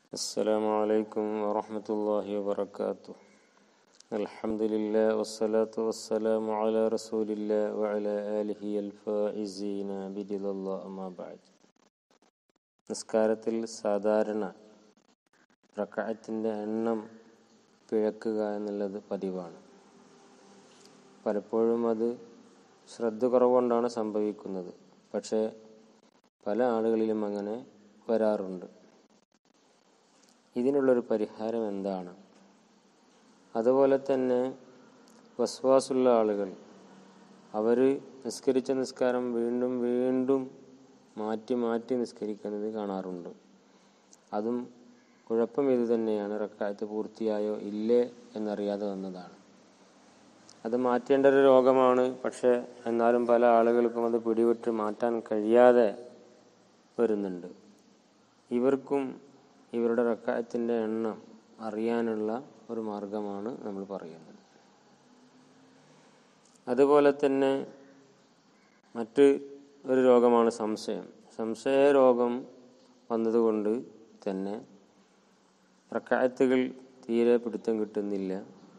السلام عليكم ورحمة الله وبركاته الحمد لله والصلاة والسلام على رسول الله وعلى آله الفائزين برضا الله أما بعد നിസ്കാരത്തിൽ സാധാരണ റക്കായത്തിൻ്റെ എണ്ണം പിഴക്കുക എന്നുള്ളത് പതിവാണ് പലപ്പോഴും അത് ശ്രദ്ധ കുറവുകൊണ്ടാണ് സംഭവിക്കുന്നത് പക്ഷേ പല ആളുകളിലും അങ്ങനെ വരാറുണ്ട് ഇതിനുള്ളൊരു പരിഹാരം എന്താണ് അതുപോലെ തന്നെ വസ്വാസുള്ള ആളുകൾ അവർ നിസ്കരിച്ച നിസ്കാരം വീണ്ടും വീണ്ടും മാറ്റി മാറ്റി നിസ്കരിക്കുന്നത് കാണാറുണ്ട് അതും കുഴപ്പം ഇത് തന്നെയാണ് റക്കായത്ത് പൂർത്തിയായോ ഇല്ലേ എന്നറിയാതെ വന്നതാണ് അത് മാറ്റേണ്ട ഒരു രോഗമാണ് പക്ഷെ എന്നാലും പല ആളുകൾക്കും അത് പിടിവിട്ട് മാറ്റാൻ കഴിയാതെ വരുന്നുണ്ട് ഇവർക്കും ഇവരുടെ റക്കായത്തിൻ്റെ എണ്ണം അറിയാനുള്ള ഒരു മാർഗമാണ് നമ്മൾ പറയുന്നത് അതുപോലെ തന്നെ മറ്റ് ഒരു രോഗമാണ് സംശയം സംശയ രോഗം വന്നതുകൊണ്ട് തന്നെ റക്കായത്തുകൾ തീരെ പിടുത്തം കിട്ടുന്നില്ല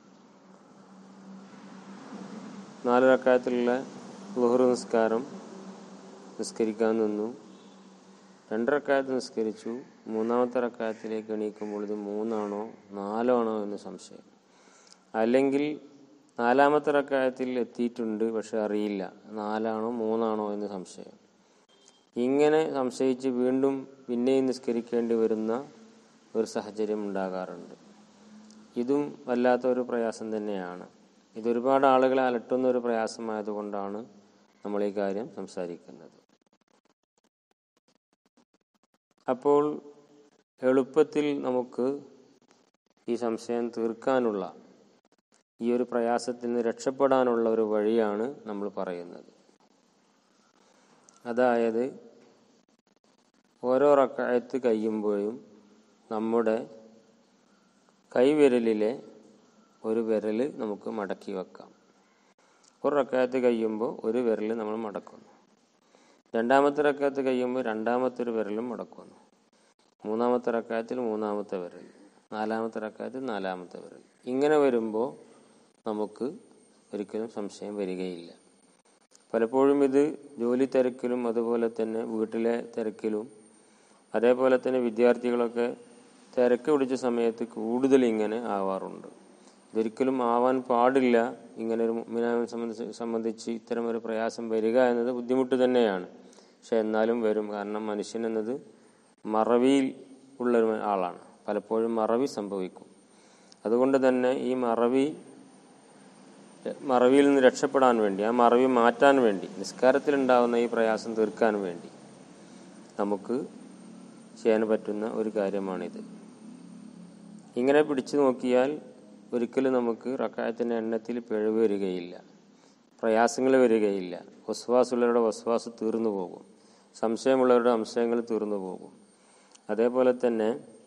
നാല് റക്കായത്തിലുള്ള ലുഹർ നിസ്കാരം നിസ്കരിക്കാൻ നിന്നു രണ്ട് റക്കായത്ത് നിസ്കരിച്ചു മൂന്നാമത്തെ റക്കായത്തിലേക്ക് എണീക്കുമ്പോൾ ഇത് മൂന്നാണോ നാലോ ആണോ എന്ന് സംശയം അല്ലെങ്കിൽ നാലാമത്തെ റക്കായത്തിൽ എത്തിയിട്ടുണ്ട് പക്ഷെ അറിയില്ല നാലാണോ മൂന്നാണോ എന്ന് സംശയം ഇങ്ങനെ സംശയിച്ച് വീണ്ടും പിന്നെയും നിസ്കരിക്കേണ്ടി വരുന്ന ഒരു സാഹചര്യം ഉണ്ടാകാറുണ്ട് ഇതും വല്ലാത്ത ഒരു പ്രയാസം തന്നെയാണ് ഇതൊരുപാട് ആളുകളെ അലട്ടുന്ന ഒരു പ്രയാസമായതുകൊണ്ടാണ് നമ്മൾ ഈ കാര്യം സംസാരിക്കുന്നത് അപ്പോൾ എളുപ്പത്തിൽ നമുക്ക് ഈ സംശയം തീർക്കാനുള്ള ഈ ഒരു പ്രയാസത്തിൽ നിന്ന് രക്ഷപ്പെടാനുള്ള ഒരു വഴിയാണ് നമ്മൾ പറയുന്നത് അതായത് ഓരോ റക്കായത്ത് കഴിയുമ്പോഴും നമ്മുടെ കൈവിരലിലെ ഒരു വിരൽ നമുക്ക് മടക്കി വെക്കാം ഒരു റക്കായത്ത് കഴിയുമ്പോൾ ഒരു വിരൽ നമ്മൾ മടക്കുന്നു രണ്ടാമത്തെ റക്കായത്ത് കഴിയുമ്പോൾ രണ്ടാമത്തെ ഒരു വിരലും മടക്കുന്നു മൂന്നാമത്തെ റക്കായത്തിൽ മൂന്നാമത്തെ വിരൽ നാലാമത്തെ റക്കായത്തിൽ നാലാമത്തെ വിരൽ ഇങ്ങനെ വരുമ്പോൾ നമുക്ക് ഒരിക്കലും സംശയം വരികയില്ല പലപ്പോഴും ഇത് ജോലി തിരക്കിലും അതുപോലെ തന്നെ വീട്ടിലെ തിരക്കിലും അതേപോലെ തന്നെ വിദ്യാർത്ഥികളൊക്കെ തിരക്ക് പിടിച്ച സമയത്ത് കൂടുതൽ ഇങ്ങനെ ആവാറുണ്ട് ഇതൊരിക്കലും ആവാൻ പാടില്ല ഇങ്ങനെ ഒരു മുഅ്മിനാവിനെ സംബന്ധിച്ച് സംബന്ധിച്ച് ഇത്തരം ഒരു പ്രയാസം വരിക എന്നത് ബുദ്ധിമുട്ട് തന്നെയാണ് പക്ഷെ എന്നാലും വരും കാരണം മനുഷ്യൻ എന്നത് മറവിയിൽ ഉള്ള ഒരു ആളാണ് പലപ്പോഴും മറവി സംഭവിക്കും അതുകൊണ്ട് തന്നെ ഈ മറവി മറവിയിൽ നിന്ന് രക്ഷപ്പെടാൻ വേണ്ടി ആ മറവി മാറ്റാൻ വേണ്ടി നിസ്കാരത്തിലുണ്ടാകുന്ന ഈ പ്രയാസം തീർക്കാൻ വേണ്ടി നമുക്ക് ചെയ്യാൻ പറ്റുന്ന ഒരു കാര്യമാണിത് ഇങ്ങനെ പിടിച്ചു നോക്കിയാൽ ഒരിക്കലും നമുക്ക് റക്കായത്തിൻ്റെ എണ്ണത്തിൽ പിഴവ് വരികയില്ല പ്രയാസങ്ങൾ വരികയില്ല വസ്വാസുള്ളവരുടെ വസ്വാസ് തീർന്നു പോകും സംശയമുള്ളവരുടെ സംശയങ്ങൾ തീർന്നു പോകും അതേപോലെ തന്നെ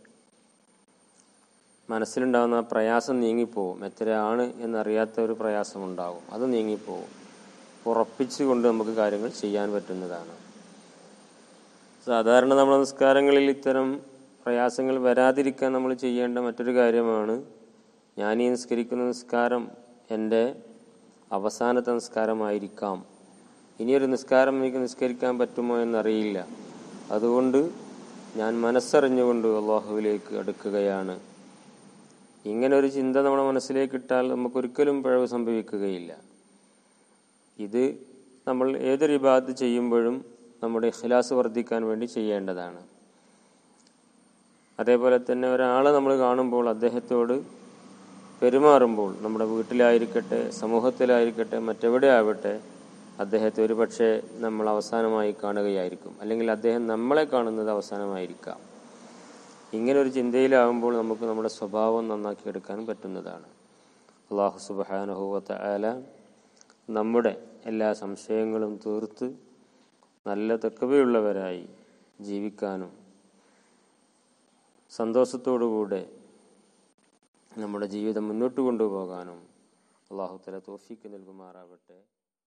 മനസ്സിലുണ്ടാകുന്ന പ്രയാസം നീങ്ങിപ്പോവും എത്രയാണ് എന്നറിയാത്ത ഒരു പ്രയാസം ഉണ്ടാകും അത് നീങ്ങിപ്പോവും ഉറപ്പിച്ചുകൊണ്ട് നമുക്ക് കാര്യങ്ങൾ ചെയ്യാൻ പറ്റുന്നതാണ് സാധാരണ നമ്മുടെ നിസ്കാരങ്ങളിൽ ഇത്തരം പ്രയാസങ്ങൾ വരാതിരിക്കാൻ നമ്മൾ ചെയ്യേണ്ട മറ്റൊരു കാര്യമാണ് ഞാൻ ഈ നിസ്കരിക്കുന്ന നിസ്കാരം എൻ്റെ അവസാനത്തെ നിസ്കാരമായിരിക്കാം ഇനിയൊരു നിസ്കാരം എനിക്ക് നിസ്കരിക്കാൻ പറ്റുമോ എന്നറിയില്ല അതുകൊണ്ട് ഞാൻ മനസ്സറിഞ്ഞുകൊണ്ട് അള്ളാഹുവിലേക്ക് അടുക്കുകയാണ് ഇങ്ങനെ ഒരു ചിന്ത നമ്മുടെ മനസ്സിലേക്ക് ഇട്ടാൽ നമുക്കൊരിക്കലും പിഴവ് സംഭവിക്കുകയില്ല ഇത് നമ്മൾ ഏതൊരു വിഭാഗത്ത് ചെയ്യുമ്പോഴും നമ്മുടെ ഇഖ്ലാസ് വർദ്ധിക്കാൻ വേണ്ടി ചെയ്യേണ്ടതാണ് അതേപോലെ തന്നെ ഒരാളെ നമ്മൾ കാണുമ്പോൾ അദ്ദേഹത്തോട് പെരുമാറുമ്പോൾ നമ്മുടെ വീട്ടിലായിരിക്കട്ടെ സമൂഹത്തിലായിരിക്കട്ടെ മറ്റെവിടെ ആവട്ടെ അദ്ദേഹത്തെ ഒരു പക്ഷേ നമ്മൾ അവസാനമായി കാണുകയായിരിക്കും അല്ലെങ്കിൽ അദ്ദേഹം നമ്മളെ കാണുന്നത് അവസാനമായിരിക്കാം ഇങ്ങനെ ഒരു ചിന്തയിലാകുമ്പോൾ നമുക്ക് നമ്മുടെ സ്വഭാവം നന്നാക്കി എടുക്കാൻ പറ്റുന്നതാണ് അള്ളാഹു സുബാനുഭവത്തെ ആല നമ്മുടെ എല്ലാ സംശയങ്ങളും തീർത്ത് നല്ല തെക്കവയുള്ളവരായി ജീവിക്കാനും സന്തോഷത്തോടുകൂടെ നമ്മുടെ ജീവിതം മുന്നോട്ട് കൊണ്ടുപോകാനും അള്ളാഹു തല തോഫിക്ക് നൽകുമാറാവട്ടെ